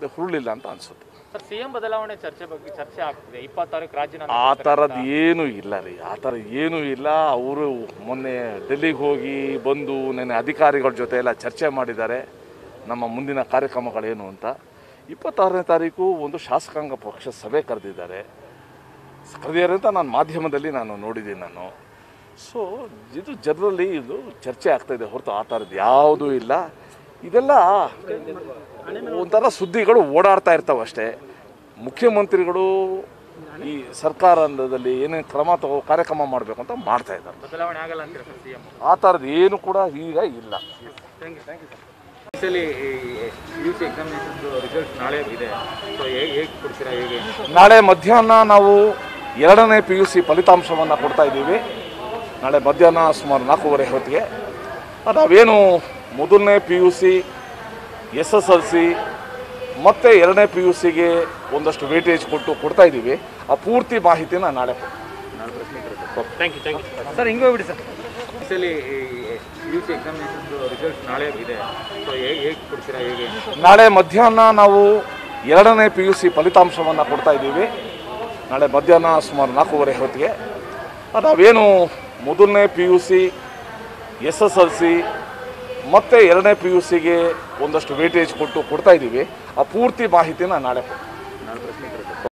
ಅದು ಹುರುಳಿಲ್ಲ ಅಂತ ಅನಿಸುತ್ತೆ ಸರ್ ಸಿಎಂ ಬದಲಾವಣೆ ಚರ್ಚೆ ಬಗ್ಗೆ ಚರ್ಚೆ ಆಗ್ತಿದೆ ಇಪ್ಪತ್ತು ತಾರೀಕು ರಾಜ್ಯನ ಆ ಥರದ್ದು ಏನೂ ಇಲ್ಲ ರೀ ಆ ಥರ ಏನೂ ಇಲ್ಲ ಅವರು ಮೊನ್ನೆ ಡೆಲ್ಲಿಗೆ ಹೋಗಿ ಬಂದು ನೆನ್ನೆ ಅಧಿಕಾರಿಗಳ ಜೊತೆ ಎಲ್ಲ ಚರ್ಚೆ ಮಾಡಿದ್ದಾರೆ ನಮ್ಮ ಮುಂದಿನ ಕಾರ್ಯಕ್ರಮಗಳೇನು ಅಂತ ಇಪ್ಪತ್ತಾರನೇ ತಾರೀಕು ಒಂದು ಶಾಸಕಾಂಗ ಪಕ್ಷ ಸಭೆ ಕರೆದಿದ್ದಾರೆ ಕರೆದಿದ್ದಾರೆ ಅಂತ ನಾನು ಮಾಧ್ಯಮದಲ್ಲಿ ನಾನು ನೋಡಿದ್ದೀನಿ ನಾನು ಸೊ ಇದು ಜನರಲ್ಲಿ ಇದು ಚರ್ಚೆ ಆಗ್ತಾ ಇದೆ ಹೊರತು ಆ ಥರದ್ದು ಯಾವುದೂ ಇಲ್ಲ ಇದೆಲ್ಲ ಒಂಥರ ಸುದ್ದಿಗಳು ಓಡಾಡ್ತಾ ಇರ್ತಾವೆ ಅಷ್ಟೇ ಮುಖ್ಯಮಂತ್ರಿಗಳು ಈ ಸರ್ಕಾರದಲ್ಲಿ ಏನೇನು ಕ್ರಮ ತಗೋ ಕಾರ್ಯಕ್ರಮ ಮಾಡಬೇಕು ಅಂತ ಮಾಡ್ತಾ ಇದ್ದಾರೆ ಬದಲಾವಣೆ ಆಗಲ್ಲ ಅಂತೀರಾ ಸರ್ ಸಿಎಂ ಆ ಥರದ್ದು ಏನು ಕೂಡ ಈಗ ಇಲ್ಲ thank you thank you sir ಈ ಯು ಸಿ ಎಕ್ಸಾಮಿನೇಷನ್ ರಿಸಲ್ಟ್ ನಾಳೆ ಇದೆ ಸೊ ಹೇಗೆ ಹೇಗೆ ಕೊಡ್ತೀರಾ ಹೇಗೆ ನಾಳೆ ಮಧ್ಯಾಹ್ನ ನಾವು ಎರಡನೇ ಪಿ ಯು ಸಿ ಫಲಿತಾಂಶವನ್ನು ಕೊಡ್ತಾ ಇದ್ದೀವಿ ನಾಳೆ ಮಧ್ಯಾಹ್ನ ಸುಮಾರು ನಾಲ್ಕೂವರೆ ಹೊತ್ತಿಗೆ ನಾವೇನು ಮೊದಲನೇ P U C S S L C ಮತ್ತು ಎರಡನೇ ಪಿ ಯು ಸಿಗೆ ಒಂದಷ್ಟು ವೇಟೇಜ್ ಕೊಟ್ಟು ಕೊಡ್ತಾ ಇದ್ದೀವಿ ಆ ಪೂರ್ತಿ ಮಾಹಿತಿನ ನಾಳೆ ಕೊಡ್ತೀವಿ. Thank you thank you sir ಹಿಂಗೆ ಹೋಗ್ಬಿಡಿ ಸರ್ ಈ ಯು ಸಿ ಎಕ್ಸಾಮಿನೇಷನ್ ರಿಸಲ್ಟ್ ನಾಳೆ ಇದೆ ಸೊ ಹೇಗೆ ಹೇಗೆ ಕೊಡ್ತೀರಾ ಹೇಗೆ ನಾಳೆ ಮಧ್ಯಾಹ್ನ ನಾವು ಎರಡನೇ ಪಿ ಯು ಸಿ ಫಲಿತಾಂಶವನ್ನು ಕೊಡ್ತಾ ಇದ್ದೀವಿ ನಾಳೆ ಮಧ್ಯಾಹ್ನ ಸುಮಾರು ನಾಲ್ಕೂವರೆ ಹೊತ್ತಿಗೆ ನಾವೇನು ಮೊದಲನೇ P U C S S L C ಮತ್ತು ಎರಡನೇ ಪಿ ಯು ಸಿಗೆ ಒಂದಷ್ಟು ವೇಟೇಜ್ ಕೊಟ್ಟು ಕೊಡ್ತಾ ಇದ್ದೀವಿ ಆ ಪೂರ್ತಿ ಮಾಹಿತಿನ ನಾಳೆ ಕೊಡ್ತೀವಿ.